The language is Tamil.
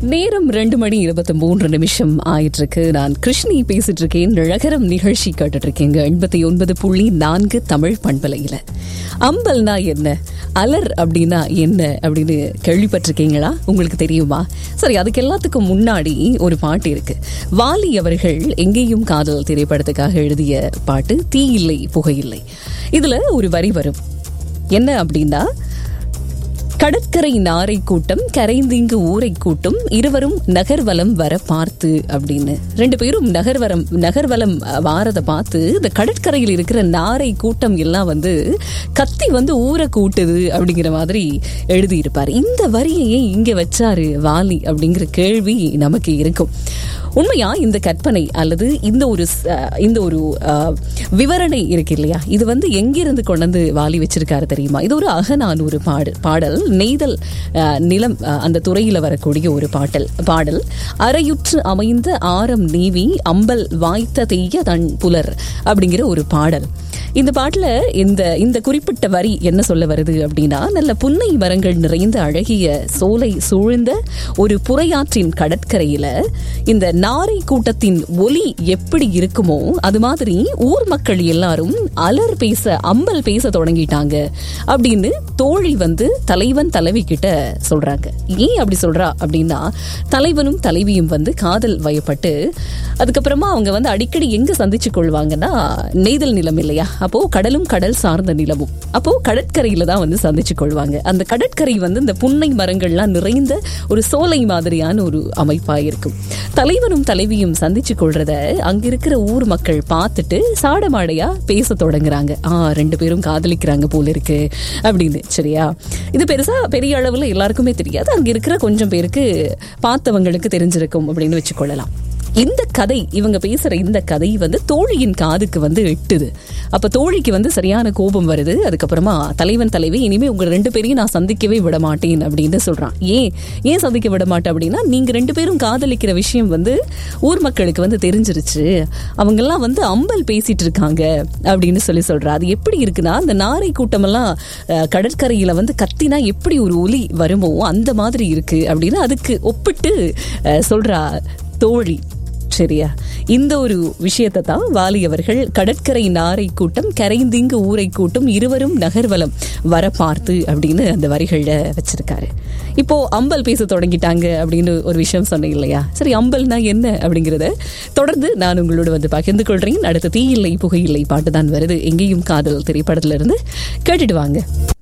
நேரம் ரெண்டு மணி இருபத்தி மூன்று நிமிஷம் ஆயிட்டு இருக்கு நான் கிருஷ்ணி பேசிட்டு இருக்கேன் நிழகரம் நிகழ்ச்சி கேட்டுட்டு இருக்கீங்க எண்பத்தி ஒன்பது புள்ளி நான்கு தமிழ் பண்பலையில அம்பல்னா என்ன அலர் அப்படின்னா என்ன அப்படின்னு கேள்விப்பட்டிருக்கீங்களா உங்களுக்கு தெரியுமா சரி அதுக்கு எல்லாத்துக்கும் முன்னாடி ஒரு பாட்டு இருக்கு வாலி அவர்கள் எங்கேயும் காதல் திரைப்படத்துக்காக எழுதிய பாட்டு தீ இல்லை புகையில்லை இதுல ஒரு வரி வரும் என்ன அப்படின்னா கடற்கரை நாரை கூட்டம் கரைந்திங்கு ஊரை கூட்டும் இருவரும் நகர்வலம் வர பார்த்து அப்படின்னு ரெண்டு பேரும் நகர்வரம் நகர்வலம் வாரதை பார்த்து இந்த கடற்கரையில் இருக்கிற நாரை கூட்டம் எல்லாம் வந்து கத்தி வந்து ஊரை கூட்டுது அப்படிங்கிற மாதிரி எழுதியிருப்பார் இந்த வரியையே இங்க வச்சாரு வாலி அப்படிங்கிற கேள்வி நமக்கு இருக்கும் உண்மையா இந்த கற்பனை அல்லது இந்த ஒரு ச- இந்த ஒரு அஹ், விவரணை இருக்கு இல்லையா இது வந்து எங்கிருந்து கொண்டு வந்து வாலி வச்சிருக்காரு தெரியுமா இது ஒரு அகநானூறு பாடு பாடல் நெய்தல் அஹ், நிலம் அஹ், அந்த துறையில வரக்கூடிய ஒரு பாட்டல் பாடல் அரையுற்று அமைந்த ஆரம் நீவி அம்பல் வாய்த்த தெய்ய தன் புலர் அப்படிங்கிற ஒரு பாடல் இந்த பாட்டுல இந்த இந்த குறிப்பிட்ட வரி என்ன சொல்ல வருது அப்படின்னா நல்ல புன்னை மரங்கள் நிறைந்த அழகிய சோலை சூழ்ந்த ஒரு புறையாற்றின் கடற்கரையில இந்த நாரை கூட்டத்தின் ஒலி எப்படி இருக்குமோ அது மாதிரி ஊர் மக்கள் எல்லாரும் அலர் பேச அம்பல் பேச தொடங்கிட்டாங்க அப்படின்னு தோழி வந்து தலைவன் தலைவி கிட்ட சொல்றாங்க ஏன் அப்படி சொல்றா அப்படின்னா தலைவனும் தலைவியும் வந்து காதல் வயப்பட்டு அதுக்கப்புறமா அவங்க வந்து அடிக்கடி எங்க சந்திச்சு கொள்வாங்கன்னா நெய்தல் நிலம் இல்லையா அப்போ கடலும் கடல் சார்ந்த நிலமும் அப்போ கடற்கரையில தான் வந்து சந்திச்சு கொள்வாங்க அந்த கடற்கரை வந்து இந்த புன்னை மரங்கள்லாம் நிறைந்த ஒரு சோலை மாதிரியான ஒரு அமைப்பா இருக்கும் தலைவனும் தலைவியும் சந்திச்சு கொள்றத அங்க இருக்கிற ஊர் மக்கள் பார்த்துட்டு சாடமாடையா பேச தொடங்குறாங்க ஆ ரெண்டு பேரும் காதலிக்கிறாங்க போல இருக்கு அப்படின்னு சரியா இது பெருசா பெரிய அளவுல எல்லாருக்குமே தெரியாது அங்க இருக்கிற கொஞ்சம் பேருக்கு பார்த்தவங்களுக்கு தெரிஞ்சிருக்கும் அப்படின்னு வச்சுக்கொள்ளலாம் இந்த கதை இவங்க பேசுற இந்த கதை வந்து தோழியின் காதுக்கு வந்து எட்டுது அப்ப தோழிக்கு வந்து சரியான கோபம் வருது அதுக்கப்புறமா தலைவன் தலைவி இனிமே உங்க ரெண்டு பேரையும் நான் சந்திக்கவே விட மாட்டேன் அப்படின்னு சொல்றான் ஏன் ஏன் சந்திக்க விட மாட்டேன் அப்படின்னா நீங்க ரெண்டு பேரும் காதலிக்கிற விஷயம் வந்து ஊர் மக்களுக்கு வந்து தெரிஞ்சிருச்சு அவங்க எல்லாம் வந்து அம்பல் பேசிட்டு இருக்காங்க அப்படின்னு சொல்லி சொல்றா அது எப்படி இருக்குன்னா அந்த நாரை கூட்டமெல்லாம் அஹ், கடற்கரையில வந்து கத்தினா எப்படி ஒரு ஒலி வருமோ அந்த மாதிரி இருக்கு அப்படின்னு அதுக்கு ஒப்பிட்டு அஹ், சொல்றா தோழி சரியா இந்த ஒரு விஷயத்தை தான் வாலி அவர்கள் கடற்கரை நாரை கூட்டம் கரைந்திங்கு ஊரை கூட்டம் இருவரும் நகர்வலம் வர பார்த்து அப்படின்னு அந்த வரிகள்ல வச்சிருக்காரு இப்போ அம்பல் பேச தொடங்கிட்டாங்க அப்படின்னு ஒரு விஷயம் சொன்னேன் இல்லையா சரி அம்பல்னா என்ன அப்படிங்கறத தொடர்ந்து நான் உங்களோட வந்து பகிர்ந்து கொள்றேன் அடுத்த தீயில்லை புகையில்லை பாட்டு தான் வருது எங்கேயும் காதல் திரைப்படத்துல இருந்து கேட்டுட்டு வாங்க